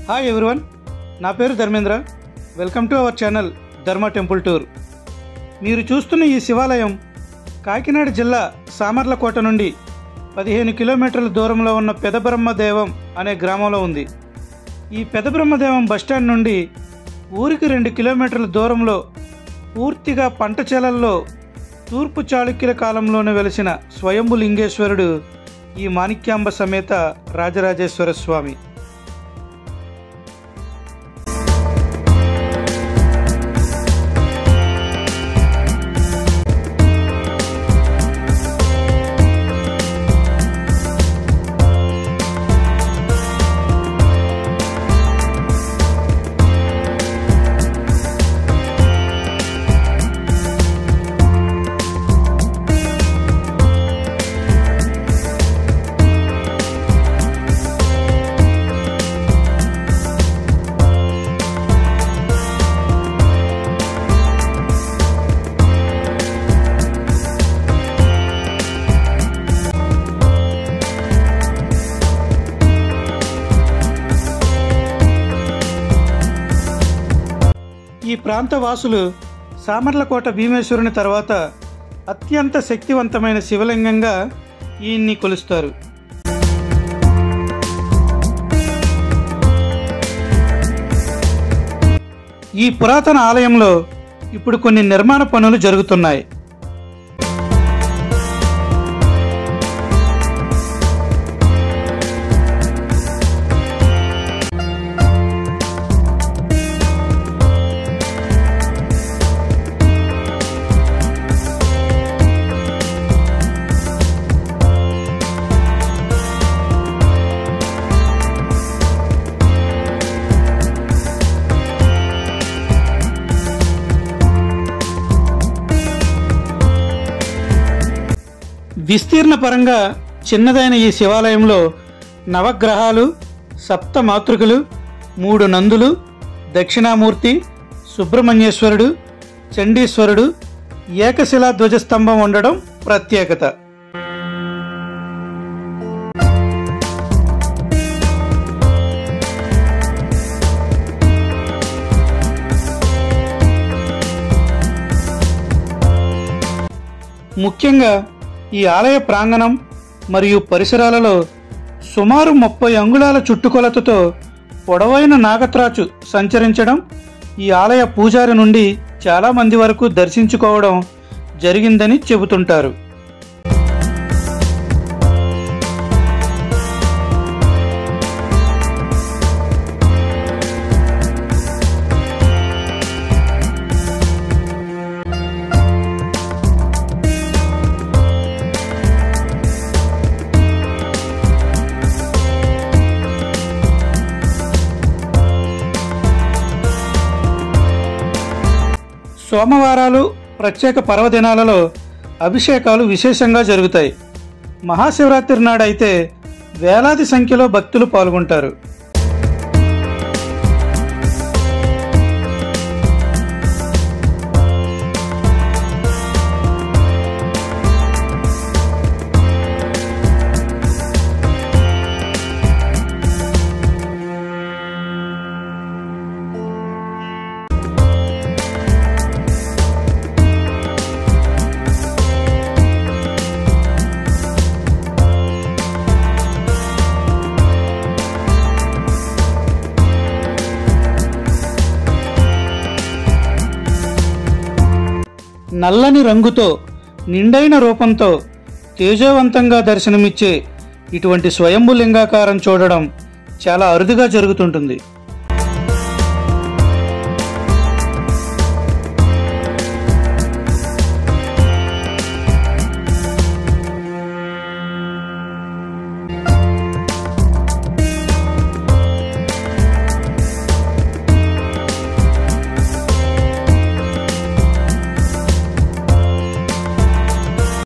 hi everyone నా పేరు Dharmendra welcome to our channel Dharma temple tour మీరు చూస్తున్న ఈ శివాలయం కాకినాడ జిల్లా సామర్లకోట నుండి పదిహేను కిలోమీటర్ల దూరంలో ఉన్న పెదబ్రహ్మదేవం అనే గ్రామంలో ఉంది ఈ పెదబ్రహ్మదేవం బస్టాండ్ నుండి ఊరికి రెండు కిలోమీటర్ల దూరంలో పూర్తిగా పంట చేలల్లో తూర్పు చాళుక్యుల కాలంలోనే వెలిసిన స్వయంభు లింగేశ్వరుడు ఈ మాణిక్యాంబ సమేత రాజరాజేశ్వర స్వామి ఈ ప్రాంత వాసులు సామర్లకోట భీమేశ్వరుని తర్వాత అత్యంత శక్తివంతమైన శివలింగంగా ఈయన్ని కొలుస్తారు ఈ పురాతన ఆలయంలో ఇప్పుడు కొన్ని నిర్మాణ పనులు జరుగుతున్నాయి విస్తీర్ణ పరంగా చిన్నదైన ఈ శివాలయంలో నవగ్రహాలు సప్త మాతృకలు మూడు నందులు దక్షిణామూర్తి సుబ్రహ్మణ్యేశ్వరుడు చండీశ్వరుడు ఏకశిలా ధ్వజస్తంభం ఉండడం ప్రత్యేకత ముఖ్యంగా ఈ ఆలయ ప్రాంగణం మరియు పరిసరాలలో సుమారు ముప్పై అంగుళాల చుట్టుకొలతతో పొడవైన నాగత్రాచు సంచరించడం ఈ ఆలయ పూజారి నుండి చాలా మంది వరకు దర్శించుకోవడం జరిగిందని చెబుతుంటారు సోమవారాలు ప్రత్యేక పర్వదినాలలో అభిషేకాలు విశేషంగా జరుగుతాయి మహాశివరాత్రి నాడైతే వేలాది సంఖ్యలో భక్తులు పాల్గొంటారు నల్లని రంగుతో నిండైన రూపంతో తేజవంతంగా దర్శనమిచ్చే ఇటువంటి స్వయంభు లింగాకారం చూడడం చాలా అరుదుగా జరుగుతుంటుంది